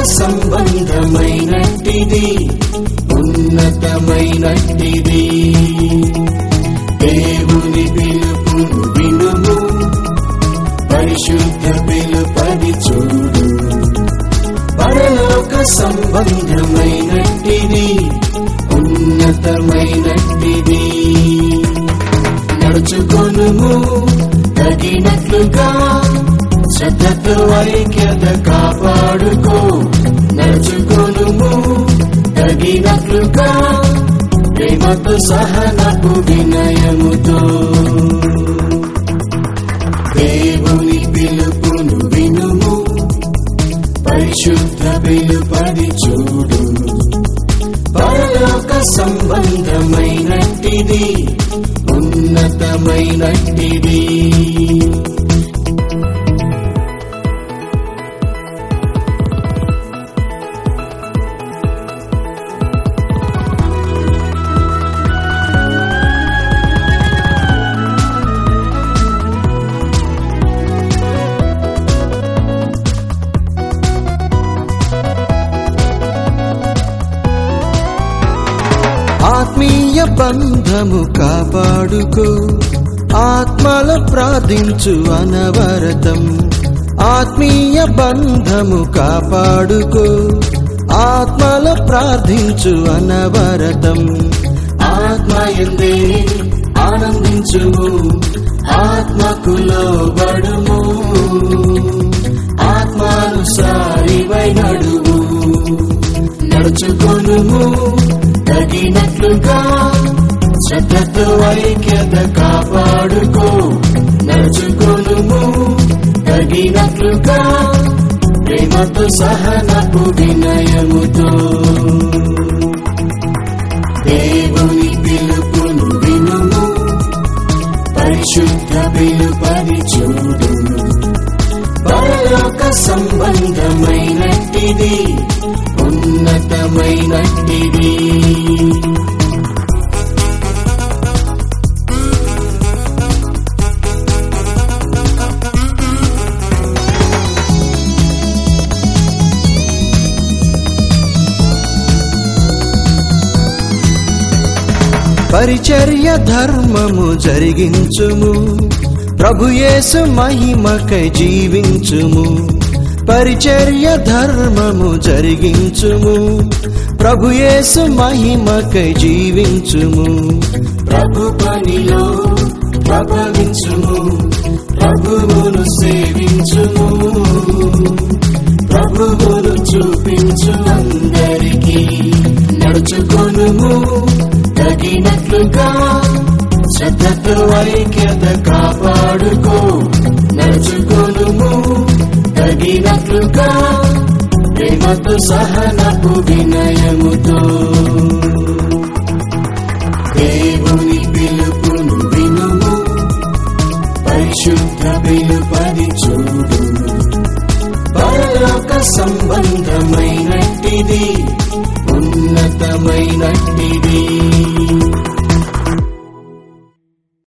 సంబంధమైనట్టిది ఉన్నతమైనట్టిది దేవుని పిలుపును వినుము పరిశుద్ధ పిలుపది చూడు పరలోక సంబంధమైనట్టిది ఉన్నతమైనట్టిది నడుచుకొనుము తగినట్లుగా శ్రద్ధతో ఐక్యత కాపాడుకో నడుచుకొనుము తగినట్లుగా ప్రేమతో సహనపు వినయముతో దేవుని పిలుపును వినుము పరిశుద్ధ పిలుపది చూడు పరలోక సంబంధమైనట్టిది ఉన్నతమైనట్టిది ఆత్మీయ బంధము కాపాడుకో ఆత్మల ప్రార్థించు అనవరతం ఆత్మీయ బంధము కాపాడుకో ఆత్మల ప్రార్థించు అనవరతం ఆత్మయందే ఆనందించుము ఆత్మకు లోబడుము ఆత్మానుసారివై నడువు నడుచుకొనుము తగినట్లుగా శ్రద్ధతో ఐక్యత కాపాడుకో నడుచుకొనుము తగినట్లుగా ప్రేమతో సహనపు వినయముతో దేవుని పిలుపును వినుము పరిశుద్ధ పిలుపది చూడు పరలోక సంబంధమైనట్టిది ఉన్నతమైనట్టిది పరిచర్య ధర్మము జరిగించుము ప్రభుయేసు మహిమకై జీవించుము పరిచర్య ధర్మము జరిగించుము ప్రభుయేసు మహిమకై జీవించుము ప్రభు పనిలో ప్రభవించుము ప్రభువును సేవించుము ప్రభువును చూపించు అందరికీ నడుచుకొనుము తగినట్లుగా శ్రద్ధతో ఐక్యత కాపాడుకో నడుచుకొనుము తగినట్లుగా ప్రేమతో సహనపు వినయముతో దేవుని పిలుపును వినుము పరిశుద్ధ పిలుపది చూడు పరలోక సంబంధమైనట్టిది ఉన్నతమైనట్టిది